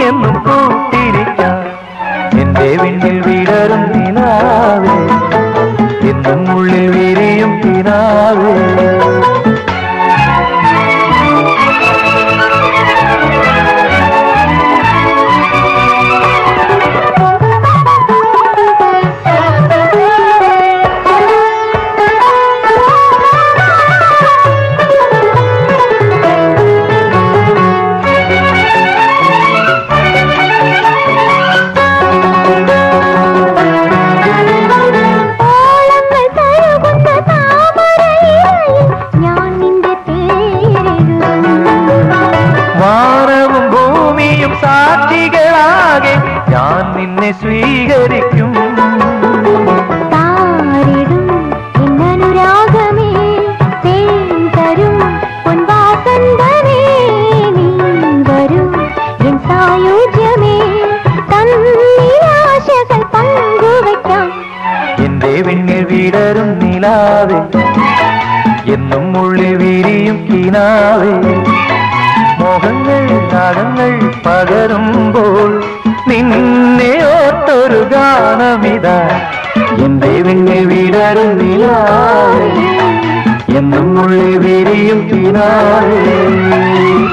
എന്നും കൂട്ടിരിക്കാം എന്റെ വിണ്ണിൽ വിടരും നിലാവേ എന്നും ഉള്ളിൽ വിരിയും കിനാവേ ഓളങ്ങൾ തഴുകുന്ന താമരയിലയിൽ ഞാൻ നിന്റെ പേരെഴുതുന്നു വാനവും ഭൂമിയും സാക്ഷികളാകെ ഞാൻ നിന്നെ സ്വീകരിക്കും താരിടും എന്നനുരാഗമേ തേൻ തരും പൊൻവാസന്തമേ നീ വരൂ എൻ സായുജ്യമേ തന്നിരാശകൾ പങ്കുവയ്ക്കാം എന്റെ വിണ്ണിൽ വിടരും നിലാവേ എന്നും ഉള്ളിൽ വിരിയും കിനാവേ മോഹങ്ങൾ നാടങ്ങൾ പകരുമ്പോൾ നിന്നെ ഓർത്തൊരു ഗാനമിതാ എന്റെ വിണ്ണിൽ വിടരും നിലാവേ എന്നും ഉള്ളിൽ വിരിയും കിനാവേ